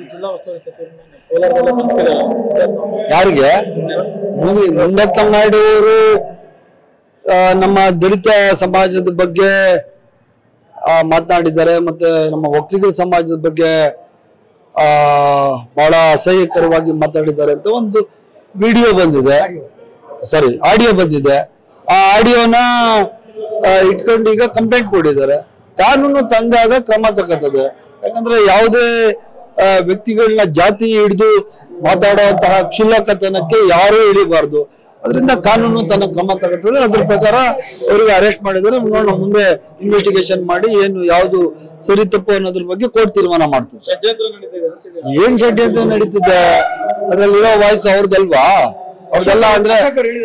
ಜಿಲ್ಲಾ ಉಸ್ತುವಾರಿ ಸಚಿವರನ್ನ ಕೋಲಾರದಲ್ಲಿ ಮನಸ್ಸಿರಲ್ಲ ಯಾರಿಗೆ ಮುನಿ- ಮುನಿರತ್ನ ನಾಯ್ಡು ಅವರು ಆ, ನಮ್ಮ ದಲಿತ ಸಮಾಜದ ಬಗ್ಗೆ ಆ, ಮಾತನಾಡಿದ್ದಾರೆ ಮತ್ತೆ ನಮ್ಮ ಒಕ್ಕಲಿಗರ ಸಮಾಜದ ಬಗ್ಗೆ ಆ ಬಹಳ ಅಸಹ್ಯಕರವಾಗಿ ಮಾತಾಡಿದ್ದಾರೆ ಅಂತ ಒಂದು ವಿಡಿಯೋ ಬಂದಿದೆ ಸಾರಿ ಆಡಿಯೋ ಬಂದಿದೆ ಆ ಆಡಿಯೋನ ಇಟ್ಕೊಂಡು ಈಗ ಕಂಪ್ಲೇಂಟ್ ಕೊಟ್ಟಿದ್ದಾರೆ ಕಾನೂನು ತಂದಾಗ ಕ್ರಮ ತಗೋತದೆ ಯಾಕಂದ್ರೆ ಯಾವುದೇ ಆ, ವ್ಯಕ್ತಿಗಳನ್ನ ಜಾತಿ ಹಿಡಿದು ಮಾತಾಡುವಂತಹ ಕ್ಷುಲ್ಲಕತನಕ್ಕೆ ಯಾರೂ ಇಳಿಬಾರ್ದು ಅದರಿಂದ ಕಾನೂನು ತನ್ನ ಕ್ರಮ ತಗೋತದೆ ಅದ್ರ ಪ್ರಕಾರ ಅವರಿಗೆ ಅರೆಸ್ಟ್ ಮಾಡಿದರೆ ನೋಡೋಣ ಮುಂದೆ ಇನ್ವೆಸ್ಟಿಗೇಷನ್ ಮಾಡಿ ಏನು ಯಾವುದು ಸರಿ ತಪ್ಪು ಅನ್ನೋದ್ರ ಬಗ್ಗೆ ಕೋರ್ಟ್ ತೀರ್ಮಾನ ಮಾಡ್ತದೆ ಷಡ್ಯಂತ್ರ ನಡೀತಿದೆ ಅಂತಿದೆ ಏನ್ ಷಡ್ಯಂತ್ರ ನಡೀತಿದೆ ಅದ್ರಲ್ಲಿರೋ ವಾಯ್ಸ್ ಅವ್ರದಲ್ವಾ ಅವ್ರದೆಲ್ಲ ಅಂದ್ರೆ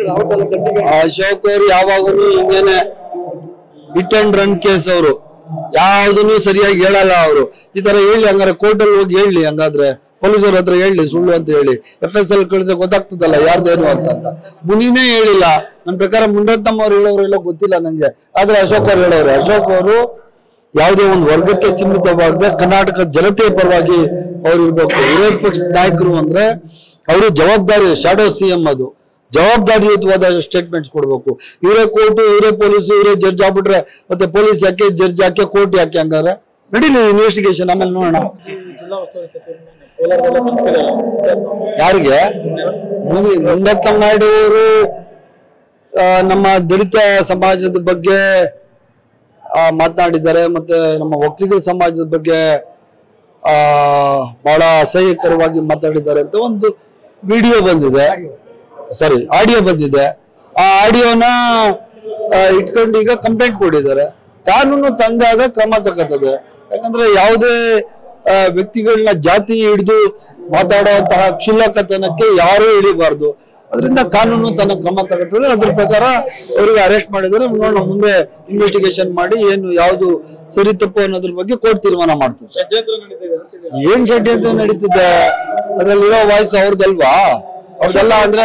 ಆ ಅಶೋಕ್ ಅವರು ಯಾವಾಗಲೂ ಹಿಂಗೇನೆ ಹಿಟ್ ಅಂಡ್ ರನ್ ಕೇಸ್ ಅವರು ಯಾವ್ದನ್ನು ಸರಿಯಾಗಿ ಹೇಳಲ್ಲ ಅವರು ಈ ತರ ಹೇಳಿ ಹಂಗಾರೆ ಕೋರ್ಟ್ ಅಲ್ಲಿ ಹೋಗಿ ಹೇಳಿ ಹಂಗಾದ್ರೆ ಪೊಲೀಸರ ಹತ್ರ ಹೇಳಿ ಸುಳ್ಳು ಅಂತ ಹೇಳಿ ಎಫ್ ಎಸ್ ಎಲ್ ಕಳಿಸ ಗೊತ್ತಾಗ್ತದಲ್ಲ ಯಾರ್ದೇನು ಅಂತ ಅಂತ ಮುನಿನೇ ಹೇಳಿಲ್ಲ ನನ್ನ ಪ್ರಕಾರ ಮುಂಡತ್ತಮ್ಮ ಅವ್ರು ಹೇಳೋರೆಲ್ಲ ಗೊತ್ತಿಲ್ಲ ನಂಗೆ ಆದ್ರೆ ಅಶೋಕ್ ಅವ್ರು ಹೇಳೋರು ಅಶೋಕ್ ಅವರು ಯಾವುದೇ ಒಂದು ವರ್ಗಕ್ಕೆ ಸೀಮಿತವಾಗದೆ ಕರ್ನಾಟಕ ಜನತೆಯ ಪರವಾಗಿ ಅವ್ರು ಇರ್ಬೇಕು ವಿರೋಧ ಪಕ್ಷದ ನಾಯಕರು ಅಂದ್ರೆ ಅವರು ಜವಾಬ್ದಾರಿ ಶಾಡೋ ಸಿಎಂ ಅದು ಜವಾಬ್ದಾರಿಯುತವಾದ ಸ್ಟೇಟ್ಮೆಂಟ್ಸ್ ಕೊಡ್ಬೇಕು ಇವರೇ ಕೋರ್ಟು ಇವರೇ ಪೊಲೀಸ್ ಇವರೇ ಜಡ್ಜ್ ಆಗ್ಬಿಟ್ರೆ ಮತ್ತೆ ಪೊಲೀಸ್ ಯಾಕೆ ಜಡ್ಜ್ ಯಾಕೆ ಕೋರ್ಟ್ ಯಾಕೆ ಹಂಗಾರೆ ನಡೀಲಿ ಇನ್ವೆಸ್ಟಿಗೇಷನ್ ಆಮೇಲೆ ನೋಡೋಣ ಜಿ- ಜಿಲ್ಲಾ ಉಸ್ತುವಾರಿ ಸಚಿವರನ್ನ ಕೋಲಾರದಲ್ಲಿ ಮನಸ್ಸಿರಲ್ಲ ಯಾರಿಗೆ ಮುನಿ- ಮುನಿರತ್ನ ನಾಯ್ಡು ಅವರು ಆ, ನಮ್ಮ ದಲಿತ ಸಮಾಜದ ಬಗ್ಗೆ ಆ, ಮಾತನಾಡಿದ್ದಾರೆ ಮತ್ತೆ ನಮ್ಮ ಒಕ್ಕಲಿಗರ ಸಮಾಜದ ಬಗ್ಗೆ ಆ ಬಹಳ ಅಸಹ್ಯಕರವಾಗಿ ಮಾತಾಡಿದ್ದಾರೆ ಅಂತ ಒಂದು ವಿಡಿಯೋ ಬಂದಿದೆ ಸಾರಿ ಆಡಿಯೋ ಬಂದಿದೆ ಆ ಆಡಿಯೋನ ಇಟ್ಕೊಂಡು ಈಗ ಕಂಪ್ಲೇಂಟ್ ಕೊಟ್ಟಿದ್ದಾರೆ ಕಾನೂನು ತಂದಾಗ ಕ್ರಮ ತಗೋತದೆ ಯಾಕಂದ್ರೆ ಯಾವುದೇ ಆ, ವ್ಯಕ್ತಿಗಳನ್ನ ಜಾತಿ ಹಿಡಿದು ಮಾತಾಡುವಂತಹ ಕ್ಷುಲ್ಲಕತನಕ್ಕೆ ಯಾರೂ ಇಳಿಬಾರ್ದು ಅದರಿಂದ ಕಾನೂನು ತನ್ನ ಕ್ರಮ ತಗೋತದೆ ಅದ್ರ ಪ್ರಕಾರ ಅವರಿಗೆ ಅರೆಸ್ಟ್ ಮಾಡಿದರೆ ನೋಡೋಣ ಮುಂದೆ ಇನ್ವೆಸ್ಟಿಗೇಷನ್ ಮಾಡಿ ಏನು ಯಾವುದು ಸರಿ ತಪ್ಪು ಅನ್ನೋದ್ರ ಬಗ್ಗೆ ಕೋರ್ಟ್ ತೀರ್ಮಾನ ಮಾಡ್ತದೆ ಷಡ್ಯಂತ್ರ ನಡೀತಿದೆ ಅಂತಿದೆ ಏನ್ ಷಡ್ಯಂತ್ರ ನಡೀತಿದೆ ಅದ್ರಲ್ಲಿರೋ ವಾಯ್ಸ್ ಅವ್ರದಲ್ವಾ ಅವ್ರದೆಲ್ಲ ಅಂದ್ರೆ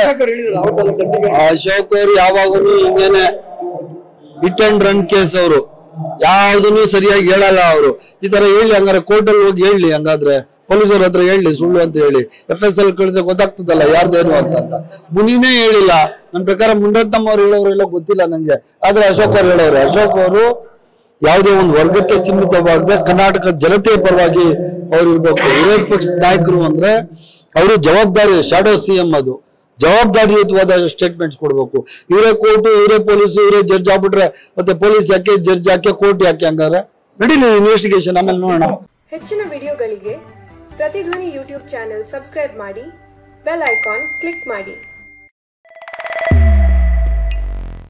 ಆ ಅಶೋಕ್ ಅವರು ಯಾವಾಗಲೂ ಹಿಂಗೇನೆ ಹಿಟ್ ಅಂಡ್ ರನ್ ಕೇಸ್ ಅವರು ಯಾವ್ದನ್ನು ಸರಿಯಾಗಿ ಹೇಳಲ್ಲ ಅವರು ಈ ತರ ಹೇಳಿ ಹಂಗಾರೆ ಕೋರ್ಟ್ ಅಲ್ಲಿ ಹೋಗಿ ಹೇಳಿ ಹಂಗಾದ್ರೆ ಪೊಲೀಸರ ಹತ್ರ ಹೇಳಿ ಸುಳ್ಳು ಅಂತ ಹೇಳಿ ಎಫ್ ಎಸ್ ಎಲ್ ಕಳಿಸ ಗೊತ್ತಾಗ್ತದಲ್ಲ ಯಾರ್ದೇನು ಅಂತ ಅಂತ ಮುನಿನೇ ಹೇಳಿಲ್ಲ ನನ್ನ ಪ್ರಕಾರ ಮುಂಡತ್ತಮ್ಮ ಅವ್ರು ಹೇಳೋರೆಲ್ಲ ಗೊತ್ತಿಲ್ಲ ನಂಗೆ ಆದ್ರೆ ಅಶೋಕ್ ಅವ್ರು ಹೇಳೋರು ಅಶೋಕ್ ಅವರು ಯಾವುದೇ ಒಂದು ವರ್ಗಕ್ಕೆ ಸೀಮಿತವಾಗದೆ ಕರ್ನಾಟಕ ಜನತೆಯ ಪರವಾಗಿ ಅವ್ರು ಇರ್ಬೇಕು ವಿರೋಧ ಪಕ್ಷದ ನಾಯಕರು ಅಂದ್ರೆ ಅವರು ಜವಾಬ್ದಾರಿ ಶಾಡೋ ಸಿಎಂ ಅದು ಜವಾಬ್ದಾರಿಯುತವಾದ ಸ್ಟೇಟ್ಮೆಂಟ್ಸ್ ಕೊಡ್ಬೇಕು ಇವರೇ ಕೋರ್ಟು ಇವರೇ ಪೊಲೀಸ್ ಇವರೇ ಜಡ್ಜ್ ಆಗ್ಬಿಟ್ರೆ ಮತ್ತೆ ಪೊಲೀಸ್ ಯಾಕೆ ಜಡ್ಜ್ ಯಾಕೆ ಕೋರ್ಟ್ ಯಾಕೆ ಹಂಗಾರೆ ನಡೀಲಿ ಇನ್ವೆಸ್ಟಿಗೇಷನ್ ಆಮೇಲೆ ನೋಡೋಣ ಹೆಚ್ಚಿನ ವಿಡಿಯೋಗಳಿಗೆ ಪ್ರತಿಧ್ವನಿ ಯೂಟ್ಯೂಬ್ ಚಾನೆಲ್ ಸಬ್ಸ್ಕ್ರೈಬ್ ಮಾಡಿ ಬೆಲ್ ಐಕಾನ್ ಕ್ಲಿಕ್ ಮಾಡಿ